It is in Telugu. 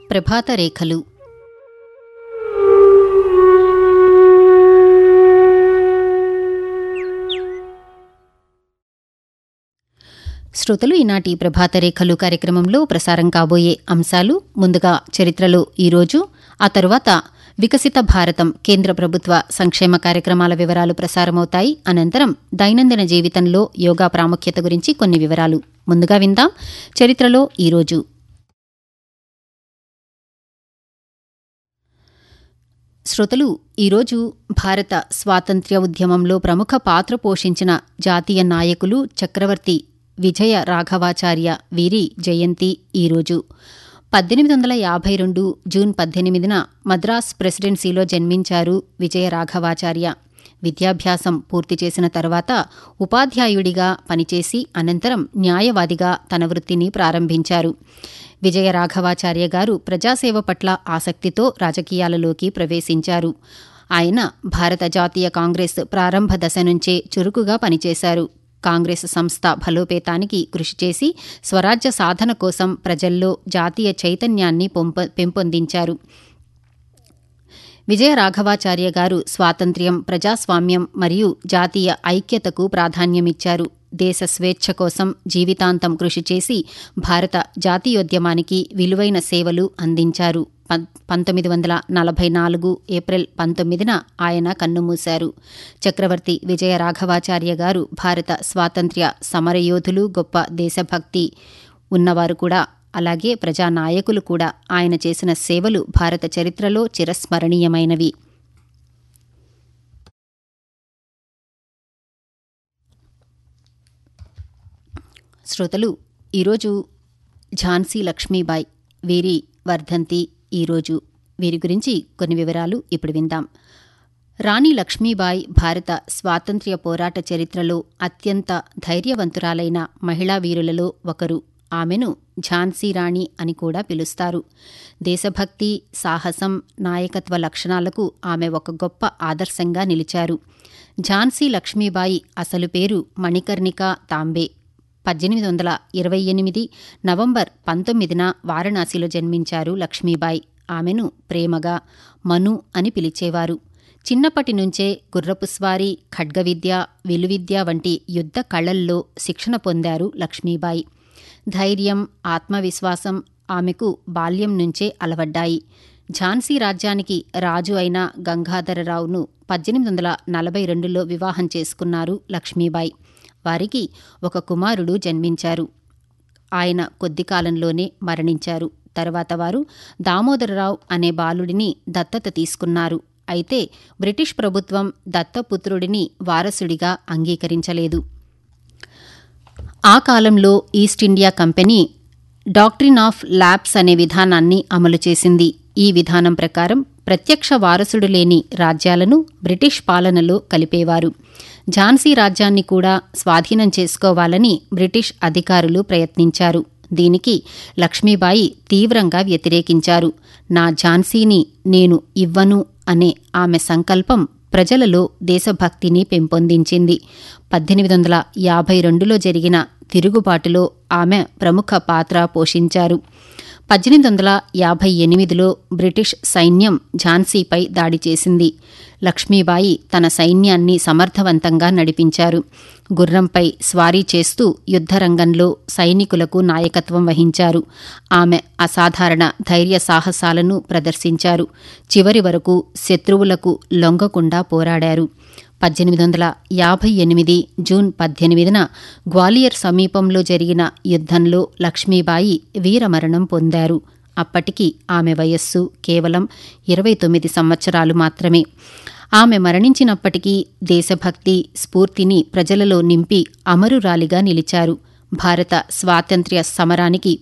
ప్రభాత రేఖలు శ్రోతలు ఈనాటి ప్రభాత రేఖలు కార్యక్రమంలో ప్రసారం కాబోయే అంశాలు ముందుగా చరిత్రలో ఈరోజు ఆ తరువాత వికసిత భారతం కేంద్ర ప్రభుత్వ సంక్షేమ కార్యక్రమాల వివరాలు ప్రసారమవుతాయి అనంతరం దైనందిన జీవితంలో యోగా ప్రాముఖ్యత గురించి కొన్ని వివరాలు ముందుగా విందాం చరిత్రలో ఈరోజు శ్రోతలు ఈరోజు భారత స్వాతంత్ర్య ఉద్యమంలో ప్రముఖ పాత్ర పోషించిన జాతీయ నాయకులు చక్రవర్తి విజయ రాఘవాచార్య వీరి జయంతి ఈరోజు పద్దెనిమిది వందల యాభై రెండు జూన్ పద్దెనిమిదిన మద్రాస్ ప్రెసిడెన్సీలో జన్మించారు విజయ రాఘవాచార్య విద్యాభ్యాసం పూర్తి చేసిన తర్వాత ఉపాధ్యాయుడిగా పనిచేసి అనంతరం న్యాయవాదిగా తన వృత్తిని ప్రారంభించారు విజయ రాఘవాచార్య గారు ప్రజాసేవ పట్ల ఆసక్తితో రాజకీయాలలోకి ప్రవేశించారు ఆయన భారత జాతీయ కాంగ్రెస్ ప్రారంభ దశ నుంచే చురుకుగా పనిచేశారు కాంగ్రెస్ సంస్థ బలోపేతానికి కృషి చేసి స్వరాజ్య సాధన కోసం ప్రజల్లో జాతీయ చైతన్యాన్ని పెంపొందించారు విజయ రాఘవాచార్య గారు స్వాతంత్ర్యం ప్రజాస్వామ్యం మరియు జాతీయ ఐక్యతకు ప్రాధాన్యమిచ్చారు దేశ స్వేచ్ఛ కోసం జీవితాంతం కృషి చేసి భారత జాతీయోద్యమానికి విలువైన సేవలు అందించారు పంతొమ్మిది వందల నలభై నాలుగు ఏప్రిల్ పంతొమ్మిదిన ఆయన కన్నుమూశారు చక్రవర్తి విజయ రాఘవాచార్య గారు భారత స్వాతంత్ర్య సమరయోధులు గొప్ప దేశభక్తి ఉన్నవారు కూడా అలాగే ప్రజానాయకులు కూడా ఆయన చేసిన సేవలు భారత చరిత్రలో చిరస్మరణీయమైనవి శ్రోతలు ఈరోజు ఝాన్సీ లక్ష్మీబాయి వీరి వర్ధంతి ఈరోజు వీరి గురించి కొన్ని వివరాలు ఇప్పుడు విందాం రాణి లక్ష్మీబాయి భారత స్వాతంత్ర్య పోరాట చరిత్రలో అత్యంత ధైర్యవంతురాలైన మహిళా వీరులలో ఒకరు ఆమెను ఝాన్సీ రాణి అని కూడా పిలుస్తారు దేశభక్తి సాహసం నాయకత్వ లక్షణాలకు ఆమె ఒక గొప్ప ఆదర్శంగా నిలిచారు ఝాన్సీ లక్ష్మీబాయి అసలు పేరు మణికర్ణిక తాంబే పద్దెనిమిది వందల ఇరవై ఎనిమిది నవంబర్ పంతొమ్మిదిన వారణాసిలో జన్మించారు లక్ష్మీబాయి ఆమెను ప్రేమగా మను అని పిలిచేవారు చిన్నప్పటి నుంచే గుర్రపు స్వారీ ఖడ్గవిద్య విలువిద్య వంటి యుద్ధ కళల్లో శిక్షణ పొందారు లక్ష్మీబాయి ధైర్యం ఆత్మవిశ్వాసం ఆమెకు బాల్యం నుంచే అలవడ్డాయి ఝాన్సీ రాజ్యానికి రాజు అయిన గంగాధరరావును పద్దెనిమిది వందల నలభై రెండులో వివాహం చేసుకున్నారు లక్ష్మీబాయి వారికి ఒక కుమారుడు జన్మించారు ఆయన కొద్ది కాలంలోనే మరణించారు తర్వాత వారు దామోదరరావు అనే బాలుడిని దత్తత తీసుకున్నారు అయితే బ్రిటిష్ ప్రభుత్వం దత్తపుత్రుడిని వారసుడిగా అంగీకరించలేదు ఆ కాలంలో East India Company doctrine of lapse అనే విధానాన్ని అమలు చేసింది ఈ విధానం ప్రకారం ప్రత్యక్ష వారసుడు లేని రాజ్యాలను బ్రిటిష్ పాలనలో కలిపేవారు ఝాన్సీ రాజ్యాన్ని కూడా స్వాధీనం చేసుకోవాలని బ్రిటిష్ అధికారులు ప్రయత్నించారు దీనికి లక్ష్మీబాయి తీవ్రంగా వ్యతిరేకించారు నా ఝాన్సీని నేను ఇవ్వను అనే ఆమె సంకల్పం ప్రజలలో దేశభక్తిని పెంపొందించింది పద్దెనిమిది వందల యాభై రెండులో జరిగిన తిరుగుబాటులో ఆమె ప్రముఖ పాత్ర పోషించారు పద్దెనిమిది వందల యాభై ఎనిమిదిలో బ్రిటిష్ సైన్యం ఝాన్సీపై దాడి చేసింది లక్ష్మీబాయి తన సైన్యాన్ని సమర్థవంతంగా నడిపించారు గుర్రంపై స్వారీ చేస్తూ యుద్ధరంగంలో సైనికులకు నాయకత్వం వహించారు ఆమె అసాధారణ ధైర్య సాహసాలను ప్రదర్శించారు చివరి వరకు శత్రువులకు లొంగకుండా పోరాడారు పద్దెనిమిది వందల యాభై ఎనిమిది జూన్ పద్దెనిమిదిన గ్వాలియర్ సమీపంలో జరిగిన యుద్ధంలో లక్ష్మీబాయి వీరమరణం పొందారు అప్పటికి ఆమె వయస్సు కేవలం ఇరవై తొమ్మిది సంవత్సరాలు మాత్రమే ఆమె మరణించినప్పటికీ దేశభక్తి స్ఫూర్తిని ప్రజలలో నింపి అమరురాలిగా నిలిచారు భారత స్వాతంత్ర్య సమరానికి